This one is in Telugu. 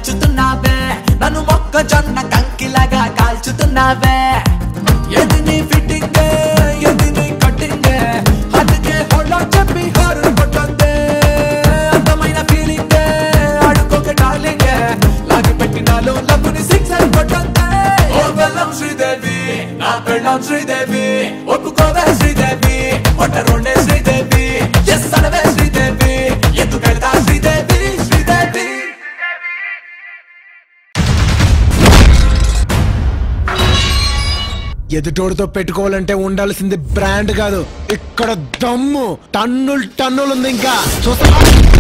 మార్చుతున్నావే నన్ను మొక్కజొన్న కంకిలాగా కాల్చుతున్నావే ఎది నీ ఫిట్టింగ్ ఎది నీ కట్టింగ్ అందుకే హోళ్ళో చెప్పి హారు కొట్టొద్దే అందమైన ఫీలింగ్ అడుకోక డార్లింగ్ లాగి పెట్టినాలో లబ్బుని సిక్సర్ కొట్టొద్దే ఓ బెల్లం శ్రీదేవి నా పెళ్ళం శ్రీదేవి ఒప్పుకోవే శ్రీదేవి ఒట్టరుండే శ్రీదేవి ఎస్ అనవే శ్రీదేవి ఎందుకెళ్తా శ్రీదేవి శ్రీదేవి ఎదుటోడితో పెట్టుకోవాలంటే ఉండాల్సింది బ్రాండ్ కాదు ఇక్కడ దమ్ము టన్నులు టన్నులు ఉంది ఇంకా చూస్తా